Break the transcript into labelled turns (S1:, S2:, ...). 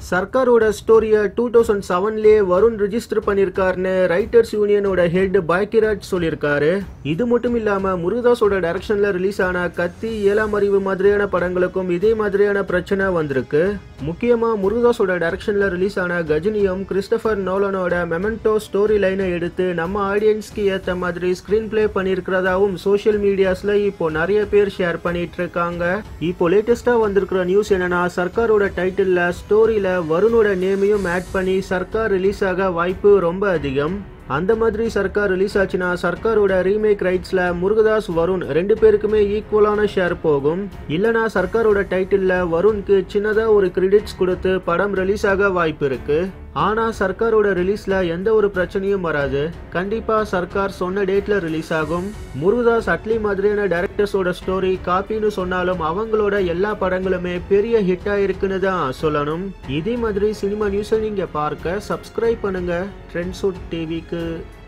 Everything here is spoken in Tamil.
S1: சர்க்காரோட ஸ்டோரியை டூ தௌசண்ட் செவன்லேயே வருண் ரிஜிஸ்டர் பண்ணியிருக்காருன்னு ரைட்டர்ஸ் யூனியனோட ஹெட் பாக்கியராஜ் சொல்லியிருக்காரு இது மட்டும் இல்லாமல் முருகதாஸோட டைரக்ஷனில் ரிலீஸ் ஆன கத்தி ஏழாம் அறிவு மாதிரியான படங்களுக்கும் இதே மாதிரியான பிரச்சனை வந்திருக்கு முக்கியமாக முருகதாஸோட டைரக்ஷனில் ரிலீஸ் ஆன கஜினியும் கிறிஸ்டபர் நோலனோட மெமெண்டோ ஸ்டோரி லைனை எடுத்து நம்ம ஆடியன்ஸ்க்கு ஏற்ற மாதிரி ஸ்க்ரீன் ப்ளே பண்ணியிருக்கிறதாவும் சோஷியல் மீடியாஸில் இப்போ நிறைய பேர் ஷேர் பண்ணிட்டு இருக்காங்க இப்போ லேட்டஸ்ட்டாக வந்திருக்கிற நியூஸ் என்னன்னா சர்க்காரோட டைட்டிலில் ஸ்டோரியில் வருணோட நேமையும் ஆட் பண்ணி சர்க்கார் ரிலீஸ் ஆக வாய்ப்பு ரொம்ப அதிகம் அந்த மாதிரி சர்க்கார் ரிலீஸ் ஆச்சுன்னா சர்க்காரோட ரீமேக் ரைட்ஸில் முருகதாஸ் வருண் ரெண்டு பேருக்குமே ஈக்குவலான ஷேர் போகும் இல்லனா சர்க்காரோட டைட்டிலில் வருண்க்கு சின்னதாக ஒரு கிரெடிட்ஸ் கொடுத்து படம் ரிலீஸ் ஆக வாய்ப்பு இருக்கு ஆனால் சர்க்காரோட ரிலீஸில் எந்த ஒரு பிரச்சனையும் வராது கண்டிப்பாக சர்க்கார் சொன்ன டேட்டில் ரிலீஸ் ஆகும் முருகதாஸ் அட்லி மாதிரியான டேரக்டர்ஸோட ஸ்டோரி காப்பின்னு சொன்னாலும் அவங்களோட எல்லா படங்களுமே பெரிய ஹிட்டாக இருக்குன்னு தான் சொல்லணும் இதே மாதிரி சினிமா நியூஸை நீங்கள் பார்க்க சப்ஸ்கிரைப் பண்ணுங்கள் ட்ரெண்ட்ஸுட் டிவிக்கு